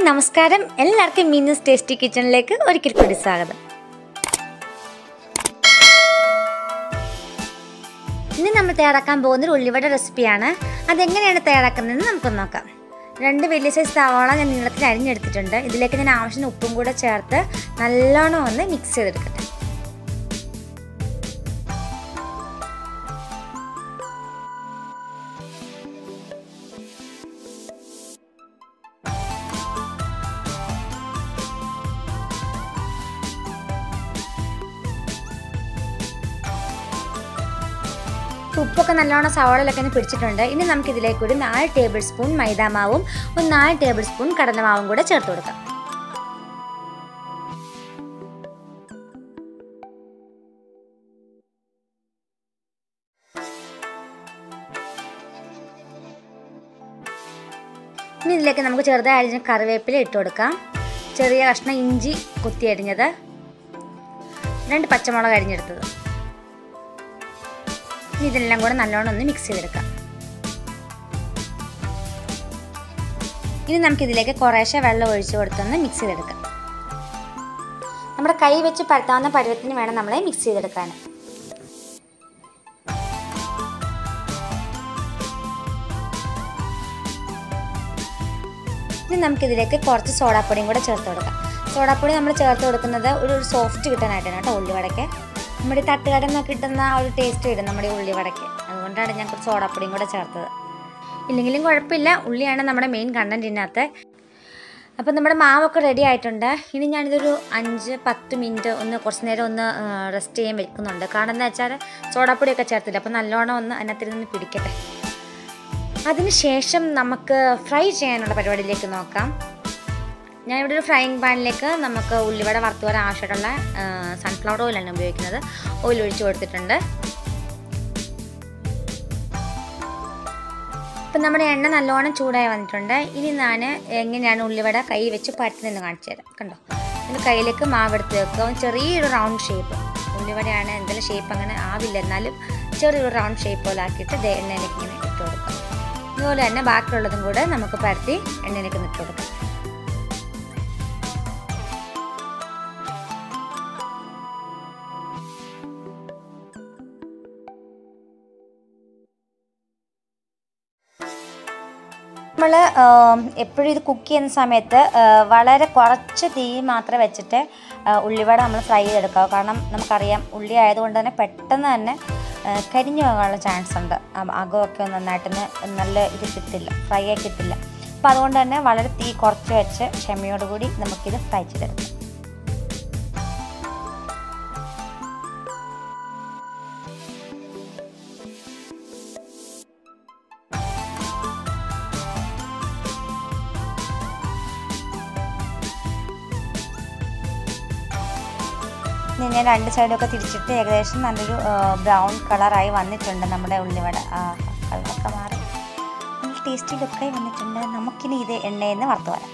നമസ്കാരം എല്ലാവർക്കും മീനസ് ടേസ്റ്റി കിച്ചണിലേക്ക് ഒരിക്കൽ കൂടി സ്വാഗതം ഇന്ന് നമ്മൾ തയ്യാറാക്കാൻ പോകുന്ന ഒരു ഉള്ളിവട റെസിപ്പിയാണ് അതെങ്ങനെയാണ് തയ്യാറാക്കുന്നതെന്ന് നമുക്ക് നോക്കാം രണ്ട് വലിയ സൈസ് സവാള ഞാൻ നീളത്തിൽ അരിഞ്ഞെടുത്തിട്ടുണ്ട് ഇതിലേക്ക് ഞാൻ ആവശ്യത്തിന് ഉപ്പും കൂടെ ചേർത്ത് നല്ലോണം ഒന്ന് മിക്സ് ചെയ്തെടുക്കട്ടെ ഉപ്പൊക്കെ നല്ലോണം സവാളയിലൊക്കെ ഒന്ന് പിടിച്ചിട്ടുണ്ട് ഇനി നമുക്ക് ഇതിലേക്ക് ഒരു നാല് ടേബിൾ സ്പൂൺ മൈദാമാവും ഒരു നാല് ടേബിൾ സ്പൂൺ കടലമാവും കൂടെ ചേർത്ത് കൊടുക്കാം ഇനി ഇതിലേക്ക് നമുക്ക് ചെറുതായി അരിഞ്ഞ കറിവേപ്പില ഇട്ട് കൊടുക്കാം ചെറിയ കഷ്ണം ഇഞ്ചി കുത്തി അരിഞ്ഞത് രണ്ട് പച്ചമുളക് അരിഞ്ഞെടുത്തത് ഇനി ഇതെല്ലാം കൂടെ നല്ലോണം ഒന്ന് മിക്സ് ചെയ്തെടുക്കാം ഇനി നമുക്ക് ഇതിലേക്ക് കുറേശ്ശെ വെള്ളം ഒഴിച്ചു കൊടുത്തൊന്ന് മിക്സ് ചെയ്തെടുക്കാം നമ്മുടെ കൈ വെച്ച് പരത്താവുന്ന പരുവത്തിന് വേണം നമ്മളെ മിക്സ് ചെയ്തെടുക്കാൻ ഇനി നമുക്കിതിലേക്ക് കുറച്ച് സോഡാപ്പൊടിയും കൂടെ ചേർത്ത് കൊടുക്കാം സോഡാപ്പൊടി നമ്മൾ ചേർത്ത് കൊടുക്കുന്നത് ഒരു സോഫ്റ്റ് കിട്ടാനായിട്ടാണ് കേട്ടോ ഉള്ളിവടയ്ക്ക് നമ്മുടെ ഈ തട്ടുകടയിൽ നിന്ന് കിട്ടുന്ന ആ ഒരു ടേസ്റ്റ് വരും നമ്മുടെ ഈ ഉള്ളിവടയ്ക്ക് അതുകൊണ്ടാണ് ഞാൻ കുറച്ച് സോഡാപ്പൊടിയും കൂടെ ചേർത്തത് ഇല്ലെങ്കിലും കുഴപ്പമില്ല ഉള്ളിയാണ് നമ്മുടെ മെയിൻ കണ്ടൻറ്റ് ഇതിനകത്ത് അപ്പം നമ്മുടെ മാവൊക്കെ റെഡി ആയിട്ടുണ്ട് ഇനി ഞാനിതൊരു അഞ്ച് പത്ത് മിനിറ്റ് ഒന്ന് കുറച്ച് നേരം ഒന്ന് റെസ്റ്റ് ചെയ്യാൻ വെക്കുന്നുണ്ട് കാരണം എന്താ വെച്ചാൽ സോഡാപ്പൊടിയൊക്കെ ചേർത്തില്ല അപ്പം നല്ലോണം ഒന്ന് അതിനകത്തിരുന്ന് പിടിക്കട്ടെ അതിനുശേഷം നമുക്ക് ഫ്രൈ ചെയ്യാനുള്ള പരിപാടിയിലേക്ക് നോക്കാം ഞാനിവിടെ ഒരു ഫ്രൈയിങ് പാനിലേക്ക് നമുക്ക് ഉള്ളിവട വറുത്ത് വരാൻ ആവശ്യമായിട്ടുള്ള സൺഫ്ലവർ ഓയിലാണ് ഉപയോഗിക്കുന്നത് ഓയിൽ ഒഴിച്ച് കൊടുത്തിട്ടുണ്ട് ഇപ്പം നമ്മുടെ എണ്ണ നല്ലോണം ചൂടായി വന്നിട്ടുണ്ട് ഇനി ഞാൻ എങ്ങനെയാണ് ഉള്ളിവട കൈ വെച്ച് പരത്തുന്നതെന്ന് കാണിച്ചു തരാം കണ്ടോ ഇത് കയ്യിലേക്ക് മാവെടുത്ത് വെക്കുക ചെറിയൊരു റൗണ്ട് ഷേപ്പ് ഉള്ളിവടയാണ് എന്തെങ്കിലും ഷേപ്പ് അങ്ങനെ ആവില്ല എന്നാലും ചെറിയൊരു റൗണ്ട് ഷേപ്പ് പോലെ ആക്കിയിട്ട് ദേ എണ്ണയിലേക്ക് ഇങ്ങനെ ഇട്ട് കൊടുക്കാം ഇതുപോലെ തന്നെ ബാക്കിയുള്ളതും കൂടെ നമുക്ക് പരത്തി എണ്ണയിലേക്ക് ഇട്ട് കൊടുക്കാം നമ്മൾ എപ്പോഴും ഇത് കുക്ക് ചെയ്യുന്ന സമയത്ത് വളരെ കുറച്ച് തീ മാത്രം വെച്ചിട്ട് ഉള്ളിവട നമ്മൾ ഫ്രൈ ചെയ്തെടുക്കുക കാരണം നമുക്കറിയാം ഉള്ളി ആയതുകൊണ്ട് തന്നെ പെട്ടെന്ന് തന്നെ കരിഞ്ഞു പോകാനുള്ള ചാൻസ് ഉണ്ട് അകമൊക്കെ നന്നായിട്ടൊന്ന് നല്ല ഇത് കിട്ടില്ല ഫ്രൈ ആയി കിട്ടില്ല അപ്പോൾ അതുകൊണ്ട് തന്നെ വളരെ തീ കുറച്ച് വെച്ച് ക്ഷമയോടുകൂടി നമുക്കിത് ഫ്രൈ ചെയ്തെടുക്കാം ഞാൻ രണ്ട് സൈഡൊക്കെ തിരിച്ചിട്ട് ഏകദേശം നല്ലൊരു ബ്രൗൺ കളറായി വന്നിട്ടുണ്ട് നമ്മുടെ ഉള്ളിവട കളറൊക്കെ മാറി നല്ല ടേസ്റ്റി ലുക്കായി വന്നിട്ടുണ്ട് നമുക്കിനി ഇത് എണ്ണയിൽ നിന്ന് വറുത്ത് വരാം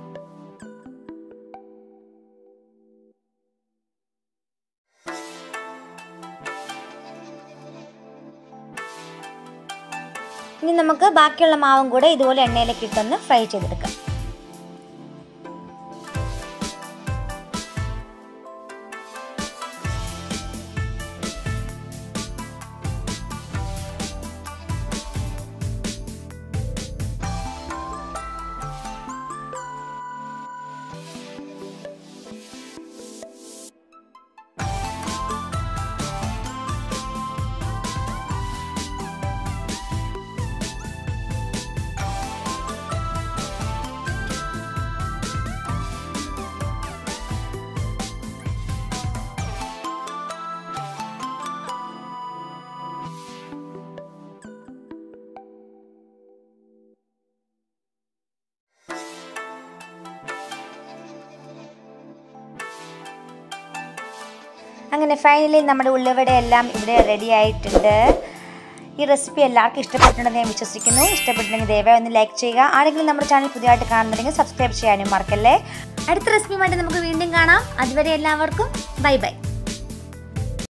ഇനി നമുക്ക് ബാക്കിയുള്ള മാവും കൂടെ ഇതുപോലെ എണ്ണയിലേക്ക് ഇട്ടൊന്ന് ഫ്രൈ ചെയ്തെടുക്കാം അങ്ങനെ ഫൈനലി നമ്മുടെ ഉള്ളിവട എല്ലാം ഇവിടെ റെഡി ആയിട്ടുണ്ട് ഈ റെസിപ്പി എല്ലാവർക്കും ഇഷ്ടപ്പെട്ടിട്ടുണ്ടെന്ന് ഞാൻ വിശ്വസിക്കുന്നു ഇഷ്ടപ്പെട്ടിട്ടുണ്ടെങ്കിൽ ദയവായി ഒന്ന് ലൈക്ക് ചെയ്യുക ആരെങ്കിലും നമ്മുടെ ചാനൽ പുതിയതായിട്ട് കാണുന്നുണ്ടെങ്കിൽ സബ്സ്ക്രൈബ് ചെയ്യാനും മറക്കല്ലേ അടുത്ത റെസിപ്പിയുമായിട്ട് നമുക്ക് വീണ്ടും കാണാം അതുവരെ എല്ലാവർക്കും ബൈ ബൈ